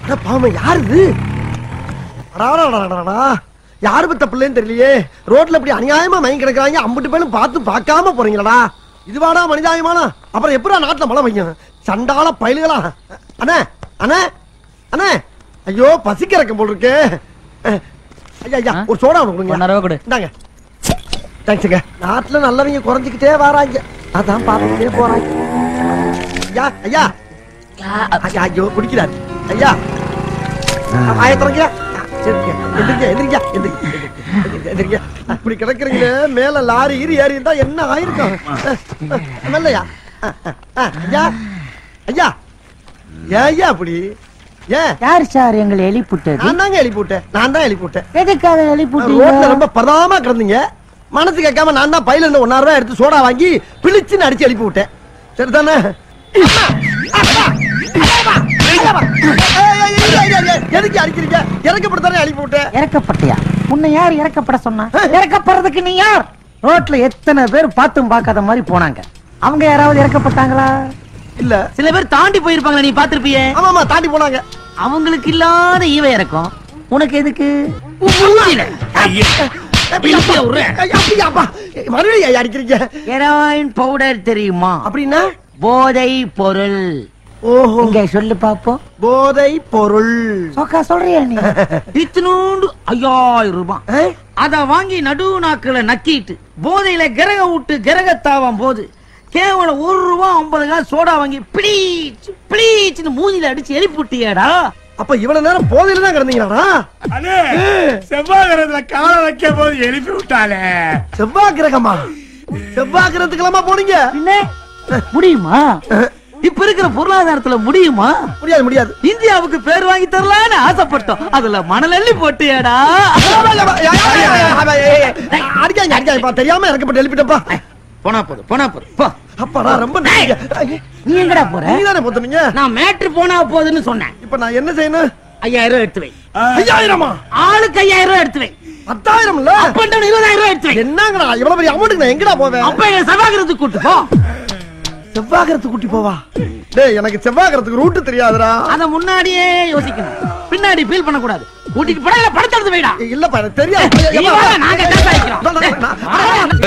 அட பாவம் யாரு இது அடாடாடாடாடா. யாரு பத்த பிள்ளைன்னு தெரியலையே ரோட்ல இப்படி அநியாயமா மயங்கி கிடக்குறாங்க அம்புட்டு பேரும் பார்த்து பார்க்காம போறீங்களடா இதுவாடா மனிதாயமானா அப்புறம் எப்படா நாட்டுல மழை பெய்யும் சண்டால பயிலுகளா அண்ணே அண்ணே அண்ணே ஐயோ பசிக்கிறக்கம் போல் இருக்கு அஹ், ஐயா ஐயா ஆ? ஒரு சோடா ஒன்று கொடுங்க ஒன்னரை ரூபா கொடு இந்தாங்க தேங்க்ஸுங்க நாட்டுல நல்லவங்க குறைஞ்சிக்கிட்டே வராங்க அதான் பார்த்துக்கிட்டே போறாங்க ஐயா ஐயா ஐயா ஐயோ குடிக்கிறாரு ஐயா ஆயத்திரங்க சரிங்க எந்திரிங்க எந்திரிங்க எந்திரிங்க எந்திரிங்க, எந்திரிங்க இப்படி கிடக்குறீங்களே மேல லாரி ஈரி ஏறி இருந்தா என்ன ஆயிருக்கும் நல்லையா ஐயா ஐயா ஏன் ஐயா அப்படி ஏன் யார் சார் எங்களை எழுப்பிட்டது நான் தாங்க எழுப்பி விட்டேன் நான் தான் எழுப்பி விட்டேன் எதுக்காக ரோட்ல எழுப்பிட்டீங்க ரொம்ப பதாம கிடந்தீங்க மனசு கேட்காம நான் தான் பையில இருந்து ஒன்னாயிரம் ரூபாய் எடுத்து சோடா வாங்கி பிழிச்சுன்னு அடிச்சு எழுப்பி விட்டேன் சரிதானே எதுக்கு அடிக்கிறீங்க இறக்கப்படுத்தானே அனுப்பி விட்டேன் இறக்கப்பட்டியா உன்னை யார் இறக்கப்பட சொன்னா இறக்கப்படுறதுக்கு நீ யார் ரோட்ல எத்தனை பேர் பார்த்தும் பார்க்காத மாதிரி போனாங்க அவங்க யாராவது இறக்கப்பட்டாங்களா இல்ல சில பேர் தாண்டி போயிருப்பாங்களே நீ பாத்திருப்பியே ஆமா ஆமா தாண்டி போனாங்க அவங்களுக்கு இல்லாத ஈவை இறக்கும் உனக்கு எதுக்கு ஐயா, ஐயா, அப்பா, மறுபடியும் ஐயா அடிக்கிறீங்க ஹெராயின் பவுடர் தெரியுமா அப்படின்னா போதை பொருள் ஓஹோ இங்க சொல்லு பாப்போம் போதை பொருள் சோக்கா சொல்றியா நீ இத்தினூண்டு ஐயாயிரம் ரூபாய் ஆ? அத வாங்கி நடு நாக்குல நக்கிட்டு போதையில கிரக விட்டு கிரகத்தாவும் போது கேவலம் ஒரு ரூபா ஐம்பது காசு சோடா வாங்கி பிளீச் பிளீச்னு மூஞ்சில அடிச்சு எழுப்பி விட்டியாடா அப்ப இவ்வளவு நேரம் போதையில தான் கிடந்தீங்களாடா அண்ணே செவ்வாய்க்கிரகத்துல காலை வைக்க போது எழுப்பி விட்டாளே செவ்வாய் கிரகமா செவ்வாய் கிரகத்துக்கெல்லாமா போனீங்க பின்ன முடியுமா இப்ப இருக்கிற பொருளாதாரத்துல முடியுமா முடியாது முடியாது இந்தியாவுக்கு பேர் வாங்கி தரலான்னு ஆசைப்பட்டோம் அதுல மணல் அள்ளி போட்டியாடா அடிக்காங்க அடிக்காங்கப்பா தெரியாம இறக்கப்பட்டு எழுப்பிட்டப்பா போனா போது போனா போது போ அப்பாடா ரொம்ப நன்றிங்க. நீ எங்கடா போற நீதானே பொத்துனீங்க நான் மேட்ரு போனா போதுன்னு சொன்னேன் இப்ப நான் என்ன செய்யணும் ஐயாயிரம் ரூபாய் எடுத்து வை ஐயாயிரமா ஆளுக்கு ஐயாயிரம் ரூபாய் எடுத்து வை பத்தாயிரம் இல்ல அப் அண்ட் டவுன் இருபதாயிரம் ரூபாய் எடுத்து வை என்னங்கடா இவ்வளவு பெரிய அமௌண்ட்டுக்கு நான் எங்கடா போவேன் அப்ப எங்க சபாகிரத்துக்கு கூட்டு போ செவ்வாகரத்துக்கு கூட்டி போவா டேய் எனக்கு செவ்வாகரத்துக்கு ரூட் தெரியாதுடா அத முன்னாடியே யோசிக்கணும் பின்னாடி ஃபீல் பண்ண கூடாது கூட்டிட்டு போடா இல்ல படத்தை எடுத்து வைடா இல்லப்பா எனக்கு தெரியாது நீ வா, நாங்க டான்ஸ் ஆடிக்கிறோம். நான்- நான்- நான்-